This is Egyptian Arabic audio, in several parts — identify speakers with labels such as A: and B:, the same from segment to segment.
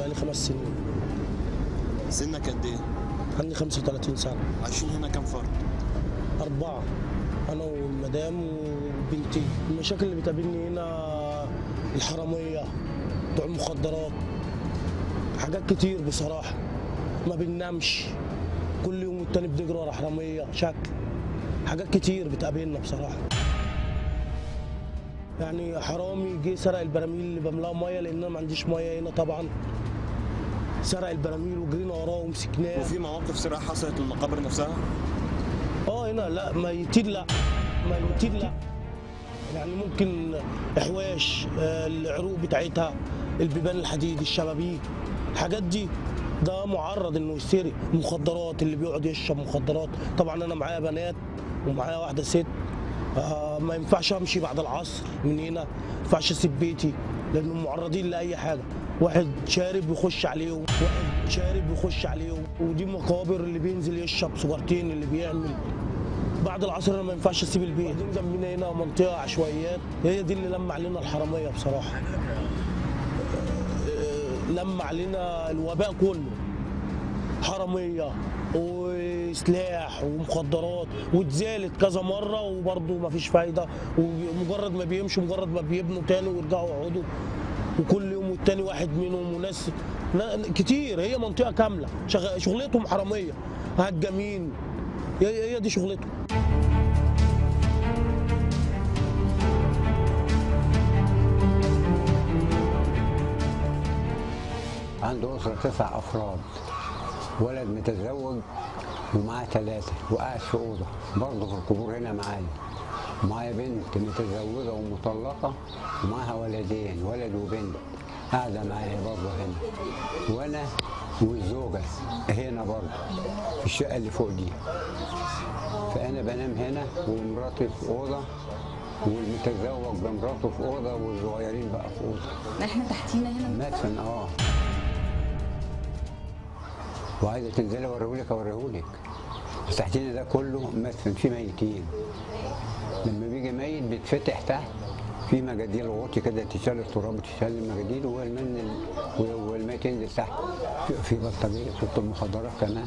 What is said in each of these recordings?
A: بقالي خمس سنين
B: سنك قد ايه؟
A: عندي 35 سنة
B: عايشين هنا كام فرد؟
A: أربعة أنا والمدام وبنتي المشاكل اللي بتقابلني هنا الحرامية بتوع المخدرات حاجات كتير بصراحة ما بننامش كل يوم والتاني بنجري ورا حرامية شكل حاجات كتير بتقابلنا بصراحة يعني حرامي جه سرق البراميل اللي بملاها ميه لان انا ما عنديش ميه هنا طبعا سرق البراميل وجرينا وراه ومسكناه
B: وفي مواقف سرقة حصلت للمقابر نفسها؟
A: اه هنا لا ميتين لا ميتين لا يعني ممكن احواش آه، العروق بتاعتها البيبان الحديد الشبابيك الحاجات دي ده معرض انه يسرق مخدرات اللي بيقعد يشرب مخدرات طبعا انا معايا بنات ومعايا واحده ست آه ما ينفعش امشي بعد العصر من هنا ما ينفعش اسيب بيتي لانهم معرضين لاي حاجه واحد شارب يخش عليه واحد شارب يخش عليه ودي مقابر اللي بينزل يشرب سجارتين اللي بيعمل بعد العصر انا ما ينفعش اسيب البيت بعدين جنبنا هنا منطقه عشوائيات هي دي اللي لم علينا الحراميه بصراحه آه، لم علينا الوباء كله حراميه وسلاح ومخدرات واتزالت كذا مره وبرضه ما فيش فايده ومجرد ما بيمشوا مجرد ما بيبنوا تاني ويرجعوا يقعدوا وكل يوم والتاني واحد منهم وناس نا- كتير هي منطقه كامله شغ- شغلتهم حراميه هجامين هي هي دي شغلتهم
C: عنده أسرة تسع أفراد ولد متزوج ومعاه ثلاثة وقاعد في أوضة برضه في القبور هنا معايا معايا بنت متزوجة ومطلقة ومعاها ولدين ولد وبنت قاعدة معايا برضه هنا وأنا والزوجة هنا برضه في الشقة اللي فوق دي فأنا بنام هنا ومراتي في أوضة والمتزوج بمراته في أوضة والصغيرين بقى في أوضة
D: احنا تحتينا هنا
C: مدفن اه وعايزه تنزلي اوريهولك اوريهولك بس تحتينا ده كله مدفن فيه ميتين لما بيجي ميت بيتفتح تحت في مجاديل غوطي كده تشال التراب وتشال المجاديل والمن ال- والميت ينزل تحت في- في بلطجيه في المخدرات كمان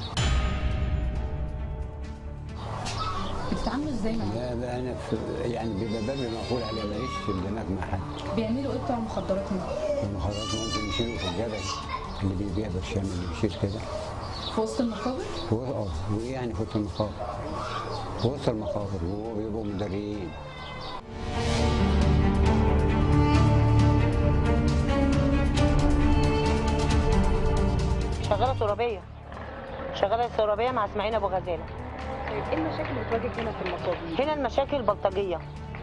D: بتتعاملوا ازاي معاهم؟
C: لا بقى انا في يعني بيبقى بابي مقفول عليه ماليش في الدماغ مع حد
D: بيعملوا ايه بتوع المخدرات هنا؟
C: المخدرات ممكن يشيلوا في الجبل اللي بيبيع برشام اللي بيشيل كده
D: في وسط المقابر؟
C: في وسط اه وايه يعني في وسط المقابر في وسط المقابر وهو بيبقوا مدريين
E: شغاله ترابيه شغاله ترابيه مع اسماعيل ابو غزاله
D: ايه المشاكل اللي بتواجه هنا في المقابر؟
E: هنا المشاكل بلطجيه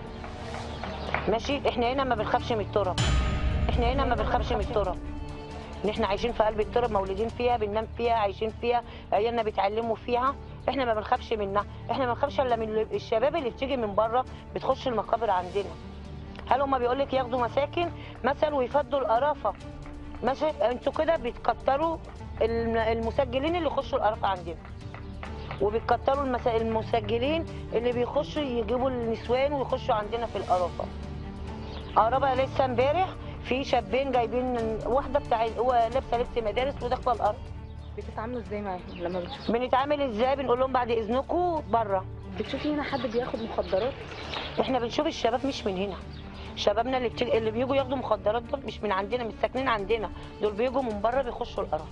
E: ماشي احنا هنا ما بنخافش من التراب احنا هنا ما بنخافش من التراب ان احنا عايشين في قلب التراب مولودين فيها بننام فيها عايشين فيها عيالنا بيتعلموا فيها احنا ما بنخافش منها احنا ما بنخافش الا من الشباب اللي بتيجي من بره بتخش المقابر عندنا هل هما بيقول لك ياخدوا مساكن مثلا ويفضوا القرافه ماشي انتوا كده بتكتروا الم- المسجلين اللي يخشوا القرافه عندنا وبيكتروا المس- المسجلين اللي بيخشوا يجيبوا النسوان ويخشوا عندنا في القرافه قرابه لسه امبارح في شابين جايبين واحده بتاع هو لابسه لبس مدارس وداخله الارض
D: بتتعاملوا ازاي معاهم لما بتشوفوا؟
E: بنتعامل ازاي بنقول لهم بعد اذنكم بره
D: بتشوفي هنا حد بياخد مخدرات؟
E: احنا بنشوف الشباب مش من هنا شبابنا اللي بتج... اللي بيجوا ياخدوا مخدرات دول مش من عندنا مش ساكنين عندنا دول بيجوا من بره بيخشوا القرافه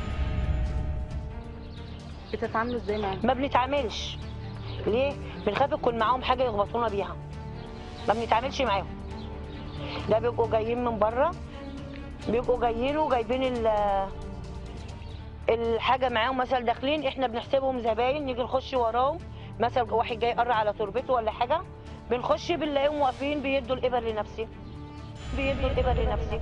D: بتتعاملوا ازاي معاهم؟
E: ما بنتعاملش ليه بنخاف يكون معاهم حاجه يخبطونا بيها ما بنتعاملش معاهم ده بيبقوا جايين من بره بيبقوا جايين وجايبين ال الحاجه معاهم مثلا داخلين احنا بنحسبهم زباين نيجي نخش وراهم مثلا واحد جاي يقرع على تربته ولا حاجه بنخش بنلاقيهم واقفين بيدوا الابر لنفسهم بيدوا الابر لنفسهم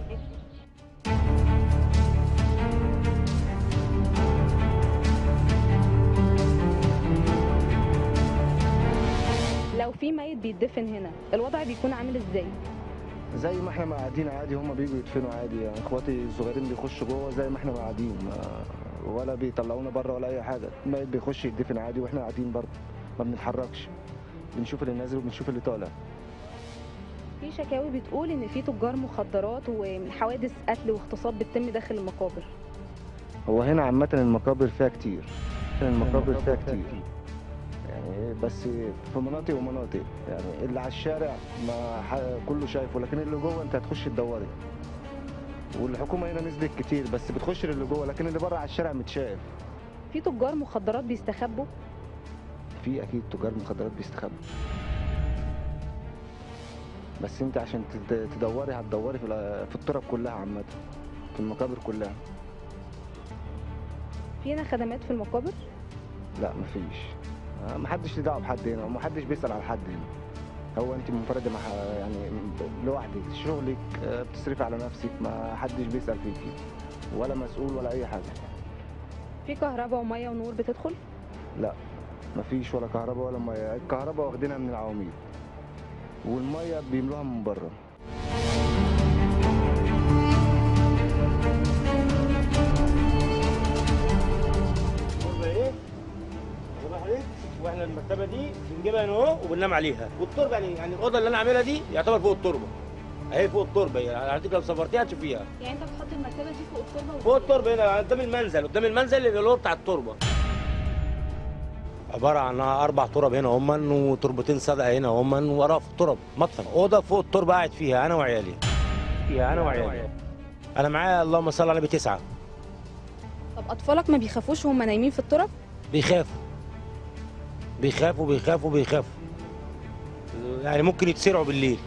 D: لو في ميت بيتدفن هنا الوضع بيكون عامل ازاي؟
F: زي ما احنا ما قاعدين عادي هم بيجوا يدفنوا عادي يعني اخواتي الصغيرين بيخشوا جوه زي ما احنا ما قاعدين ما- ولا بيطلعونا بره ولا اي حاجه الميت بيخش يدفن عادي واحنا قاعدين برضه ما بنتحركش بنشوف اللي نازل وبنشوف اللي طالع
D: في في شكاوي بتقول ان في تجار مخدرات وحوادث قتل واغتصاب بتتم داخل المقابر
F: هو هنا عامة المقابر فيها كتير المقابر فيها كتير يعني بس في مناطق ومناطق يعني اللي على الشارع ما ح- كله شايفه لكن اللي جوه انت هتخش تدوري والحكومة هنا نزلت كتير بس بتخش اللي جوه لكن اللي بره على الشارع متشاف
D: في تجار مخدرات بيستخبوا
F: في اكيد تجار مخدرات بيستخبوا بس انت عشان تد- تدوري هتدوري في ال- في الطرق كلها عامة في المقابر كلها
D: في هنا خدمات في المقابر
F: لا مفيش آه، محدش ليه دعوه بحد هنا ومحدش بيسأل على حد هنا هو انت منفرده مع يعني لوحدك شغلك آه، بتصرفي على نفسك ما حدش بيسأل فيكي ولا مسؤول ولا اي حاجه
D: في كهرباء وميه ونور بتدخل
F: لا مفيش ولا كهرباء ولا ميه الكهرباء واخدينها من العواميد والميه بيملوها من بره
A: التربه ايه؟ واضح عليك؟ واحنا المرتبه دي بنجيبها هنا اهو وبننام عليها والتربه يعني يعني الاوضه اللي انا عاملها دي يعتبر فوق التربه اهي فوق التربه يعني هديك لو صورتيها هتشوفيها
D: يعني انت بتحط المرتبه دي فوق التربه
A: فوق التربه هنا قدام المنزل قدام المنزل اللي هو بتاع التربه عباره عن اربع ترب هنا هما وتربتين صدقه هنا هما وراها في الترب مطفى اوضه فوق التربه قاعد فيها انا وعيالي فيها انا وعيالي انا معايا اللهم صل على النبي تسعه
D: طب اطفالك ما بيخافوش وهم نايمين في الترب
A: بيخافوا بيخافوا بيخافوا بيخافوا يعني ممكن يتسرعوا بالليل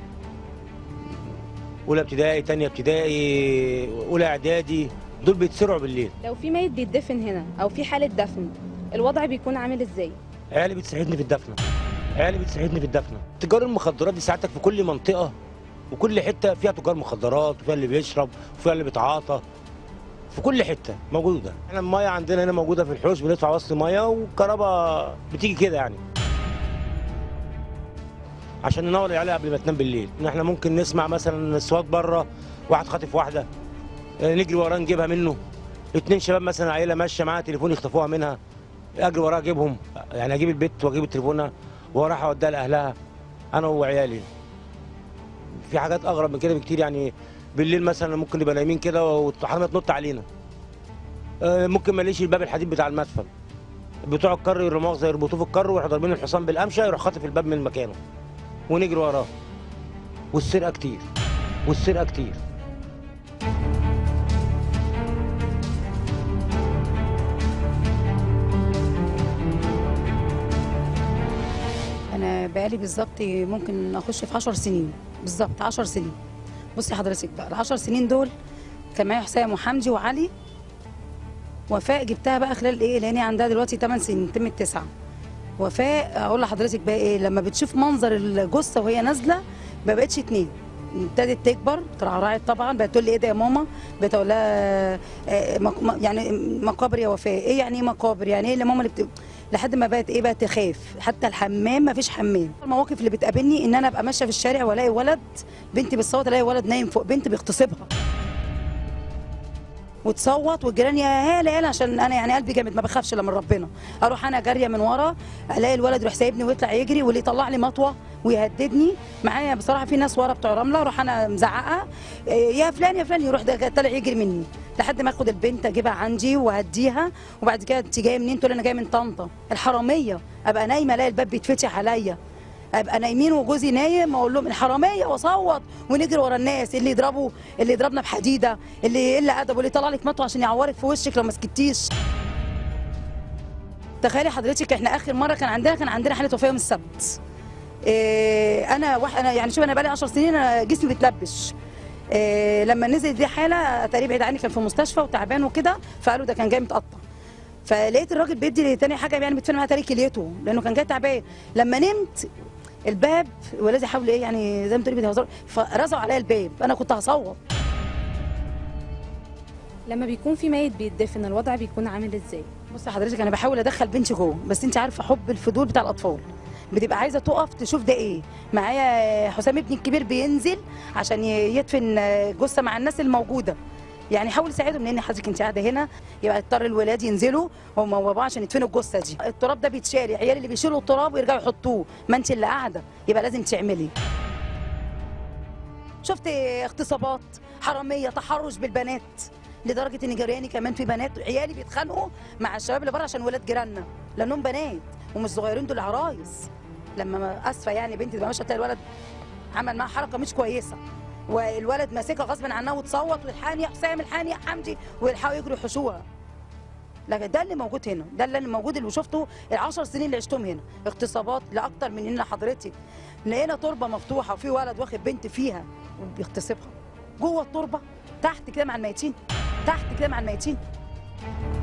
A: اولى ابتدائي تانية ابتدائي اولى اعدادي دول بيتسرعوا بالليل
D: لو في ميت بيتدفن هنا او في حاله دفن الوضع بيكون عامل ازاي
A: عيالي بتساعدني في الدفنه عيالي بتساعدني في الدفنه تجار المخدرات دي ساعتك في كل منطقه وكل حته فيها تجار مخدرات وفيها اللي بيشرب وفيها اللي بيتعاطى في كل حته موجوده احنا الميه عندنا هنا موجوده في الحوش بندفع وصل ميه والكهرباء بتيجي كده يعني عشان ننور العيال قبل ما تنام بالليل ان احنا ممكن نسمع مثلا اصوات بره واحد خاطف واحده اه، نجري وراه نجيبها منه اتنين شباب مثلا عيله ماشيه معاها تليفون يخطفوها منها اجري وراها اجيبهم يعني اجيب البت واجيب تليفونها واروح اوديها لاهلها انا وعيالي في حاجات اغرب من كده بكتير يعني بالليل مثلا ممكن نبقى نايمين كده والحراميه تنط علينا آه، ممكن ما ليش الباب الحديد بتاع المدفن بتوع الكر يرموه زي يربطوه في الكر ويروحوا ضاربين الحصان بالقمشه يروح خاطف الباب من مكانه ونجري وراه والسرقه كتير والسرقه كتير
G: انا بقالي بالظبط ممكن اخش في 10 سنين بالظبط 10 سنين بصي حضرتك بقى ال 10 سنين دول كان معايا حسام وحمدي وعلي وفاء جبتها بقى خلال ايه لان هي عندها دلوقتي 8 سنين تم التسعه وفاء اقول لحضرتك بقى ايه لما بتشوف منظر الجثه وهي نازله ما بقتش اتنين ابتدت تكبر ترعرعت طبعا بقت تقول لي ايه ده يا ماما بقيت اقول لها آه، مق- م- يعني مقابر يا وفاء ايه يعني ايه مقابر يعني ايه اللي ماما اللي بت... لحد ما بقت ايه بقت تخاف حتى الحمام ما فيش حمام المواقف اللي بتقابلني ان انا ابقى ماشيه في الشارع والاقي ولد بنتي بتصوت الاقي ولد نايم فوق بنت بيغتصبها وتصوت والجيران يا هاله هاله عشان انا يعني قلبي جامد ما بخافش الا من ربنا اروح انا جاريه من ورا الاقي الولد يروح سايبني ويطلع يجري واللي يطلع لي مطوه ويهددني معايا بصراحه في ناس ورا بتوع رمله اروح انا مزعقه إيه، يا فلان يا فلان يروح ده طالع يجري مني لحد ما اخد البنت اجيبها عندي وهديها وبعد كده انت جايه منين تقول انا جايه من طنطا الحراميه ابقى نايمه الاقي الباب بيتفتح عليا ابقى نايمين وجوزي نايم اقول لهم الحراميه واصوت ونجري ورا الناس اللي يضربوا اللي يضربنا بحديده اللي يقل ادب واللي يطلع لك مطوه عشان يعورك في وشك لو ما سكتيش تخيلي حضرتك احنا اخر مره كان عندنا كان عندنا حاله وفاه يوم السبت إيه انا واحد انا يعني شوف انا بقالي 10 سنين انا جسمي بيتلبش إيه لما نزل دي حاله تقريبا بعيد عني كان في مستشفى وتعبان وكده فقالوا ده كان جاي متقطع فلقيت الراجل بيدي تاني حاجه يعني بيتفهم معاه تاريخ كليته لانه كان جاي تعبان لما نمت الباب ولازم يحاول ايه يعني زي ما تقولي بيهزروا فرزعوا عليا الباب انا كنت هصوت
D: لما بيكون في ميت بيتدفن الوضع بيكون عامل ازاي
G: بصي حضرتك انا بحاول ادخل بنتي جوه بس انت عارفه حب الفضول بتاع الاطفال بتبقى عايزه تقف تشوف ده ايه معايا حسام ابني الكبير بينزل عشان ي- يدفن جثه مع الناس الموجوده يعني حاول يساعدهم لان حضرتك انت قاعده هنا يبقى يضطر الولاد ينزلوا هم وبابا عشان يدفنوا الجثه دي التراب ده بيتشال العيال اللي بيشيلوا التراب ويرجعوا يحطوه ما انت اللي قاعده يبقى لازم تعملي شفت اغتصابات حراميه تحرش بالبنات لدرجه ان جيراني كمان في بنات عيالي بيتخانقوا مع الشباب اللي بره عشان ولاد جيراننا لانهم بنات ومش صغيرين دول عرايس لما اسفه يعني بنتي تبقى ماشيه تلاقي الولد عمل معاها حركه مش كويسه والولد ماسكها غصب عنها وتصوت والحقني يا حسام الحقني يا حمدي ويلحقوا يجروا يحشوها لكن ده اللي موجود هنا ده اللي موجود اللي شفته العشر سنين اللي عشتهم هنا اغتصابات لاكتر من ان حضرتك لقينا تربه مفتوحه وفي ولد واخد بنت فيها وبيغتصبها جوه التربه تحت كده مع الميتين تحت كده مع الميتين